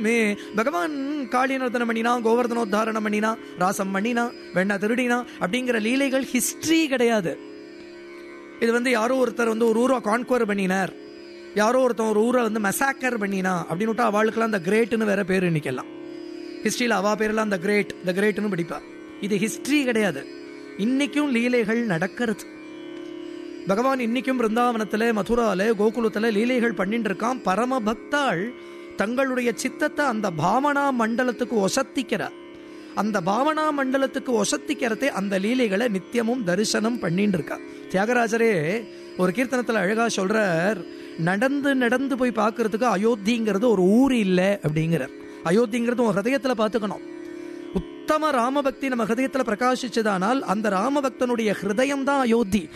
மே பகவான் காளியனர்தனம் பண்ணினா கோவர்தனோத்தாரணம் பண்ணினா ராசம் பண்ணினா வெண்ண திருடினா அப்படிங்கிற லீலைகள் ஹிஸ்டரி கிடையாது இது வந்து யாரோ ஒருத்தர் வந்து ஒரு ஊரை கான்குவர் பண்ணினார் யாரோ ஒருத்தன் ஒரு ஊரை வந்து மெசாக்கர் பண்ணினா அப்படின்னு விட்டா அவளுக்கெல்லாம் அந்த கிரேட்னு வேற பேர் இன்னைக்கெல்லாம் ஹிஸ்டரியில் அவா பேரெல்லாம் அந்த கிரேட் த கிரேட்னு படிப்பா இது ஹிஸ்டரி கிடையாது இன்னைக்கும் லீலைகள் நடக்கிறது பகவான் இன்னைக்கும் பிருந்தாவனத்துல மதுரால கோகுலத்துல லீலைகள் பண்ணிட்டு இருக்கான் பரம பக்தாள் தங்களுடைய சித்தத்தை அந்த பாவனா மண்டலத்துக்கு ஒசத்திக்கிறார் அந்த பாவனா மண்டலத்துக்கு ஒசத்திக்கிறதே அந்த லீலைகளை நித்தியமும் தரிசனம் பண்ணிட்டு இருக்கா தியாகராஜரே ஒரு கீர்த்தனத்துல அழகா சொல்றார் நடந்து நடந்து போய் பார்க்கறதுக்கு அயோத்திங்கிறது ஒரு ஊர் இல்லை அப்படிங்கிறார் அயோத்திங்கிறது உன் ஹதயத்துல பார்த்துக்கணும் உத்தம ராமபக்தி நம்ம ஹதயத்துல பிரகாசிச்சதானால் அந்த ராமபக்தனுடைய ஹிருதயம் தான் அயோத்தி